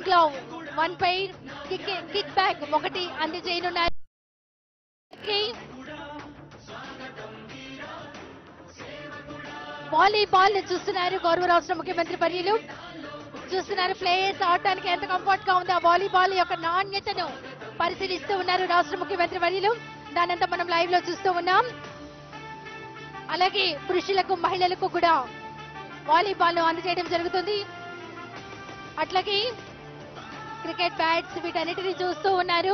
glove one పై kick kick back ఒకటి అందజేయనున్నారు వాలీబాల్ ని చూస్తున్నారు గౌరవ రాష్ట్ర ముఖ్యమంత్రి వర్యులు చూస్తున్నారు ప్లేయర్స్ ఆడటానికి ఎంత కంఫర్ట్ గా ఉంది ఆ వాలీబాల్ యొక్క నాణ్యతను పరిశీలిస్తూ ఉన్నారు రాష్ట్ర ముఖ్యమంత్రి వర్యులు దానంతా మనం లైవ్ లో చూస్తూ ఉన్నాం అలాగే పురుషులకు మహిళలకు కూడా వాలీబాల్ అందజేయడం జరుగుతుంది అట్లాగే క్రికెట్ బ్యాట్స్ వీటన్నిటిని చూస్తూ ఉన్నారు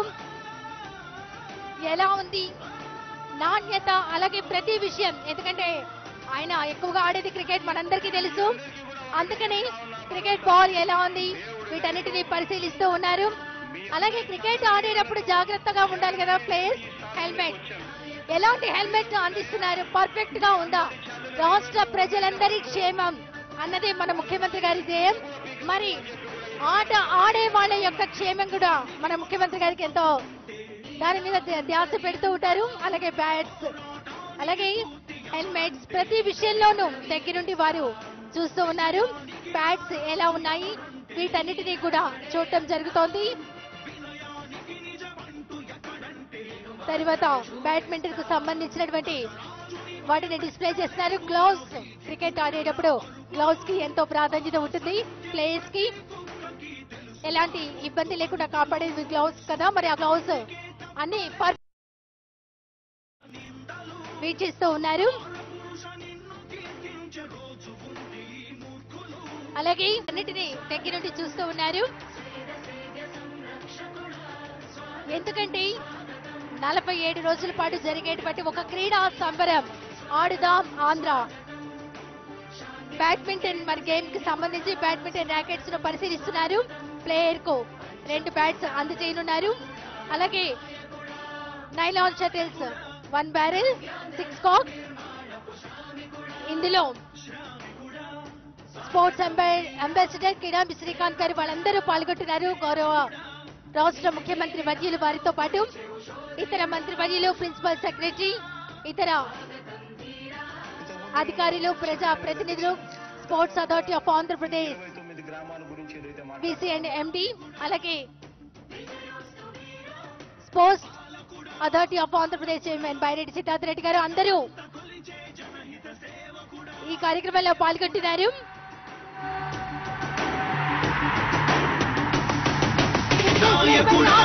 ఎలా ఉంది నాణ్యత అలాగే ప్రతి విషయం ఎందుకంటే ఆయన ఎక్కువగా ఆడేది క్రికెట్ మనందరికీ తెలుసు అందుకని క్రికెట్ బాల్ ఎలా ఉంది వీటన్నిటిని పరిశీలిస్తూ ఉన్నారు అలాగే క్రికెట్ ఆడేటప్పుడు జాగ్రత్తగా ఉండాలి కదా ప్లేయర్స్ హెల్మెట్ ఎలాంటి హెల్మెట్ అందిస్తున్నారు పర్ఫెక్ట్ గా ఉందా రాష్ట్ర ప్రజలందరి క్షేమం అన్నది మన ముఖ్యమంత్రి గారి ధ్యేయం మరి ఆట ఆడే వాళ్ళ యొక్క క్షేమం కూడా మన ముఖ్యమంత్రి గారికి ఎంతో దాని మీద ధ్య- ధ్యాస పెడుతూ ఉంటారు అలాగే బ్యాట్స్ అలాగే హెల్మెట్స్ ప్రతి విషయంలోనూ దగ్గరుండి వారు చూస్తూ ఉన్నారు బ్యాట్స్ ఎలా ఉన్నాయి వీటన్నిటినీ కూడా చూడటం జరుగుతోంది తర్వాత బ్యాడ్మింటన్ కు సంబంధించినటువంటి వాటిని డిస్ప్లే చేస్తున్నారు గ్లౌస్ క్రికెట్ ఆడేటప్పుడు గ్లౌస్ కి ఎంతో ప్రాధాన్యత ఉంటుంది ప్లేయర్స్ కి ఎలాంటి ఇబ్బంది లేకుండా కాపాడేది గ్లౌస్ కదా మరి ఆ గ్లౌస్ అన్ని పర్ వీక్షిస్తూ ఉన్నారు అలాగే అన్నిటిని దగ్గర నుండి చూస్తూ ఉన్నారు ఎందుకంటే నలభై ఏడు రోజుల పాటు జరిగేటువంటి ఒక క్రీడా సంబరం ఆడుదాం ఆంధ్ర బ్యాడ్మింటన్ మరి గేమ్ కి సంబంధించి బ్యాడ్మింటన్ ర్యాకెట్స్ ను పరిశీలిస్తున్నారు ప్లేయర్ కు రెండు బ్యాట్స్ అందజేయనున్నారు అలాగే nylon shuttles one barrel six cock ఇందులో స్పోర్ట్స్ అంబా- అంబాసిడర్ కిడాంబి శ్రీకాంత్ గారు వాళ్ళందరూ పాల్గొంటున్నారు గౌరవ రాష్ట్ర ముఖ్యమంత్రి వర్యులు వారితో పాటు ఇతర మంత్రి వర్యులు ప్రిన్సిపల్ సెక్రటరీ ఇతర అధికారులు ప్రజా ప్రతినిధులు స్పోర్ట్స్ అథారిటీ ఆఫ్ ఆంధ్రప్రదేశ్ ఇరవై తొమ్మిది గ్రామాల గురించి ఏదైతే మాట్లాడారో బీసీ అండ్ ఎండి అలాగే sports authority of Andhra Pradesh chairman Byreddy Siddhartha Reddy garu అందరూ ఈ కార్యక్రమంలో పాల్గొంటున్నారు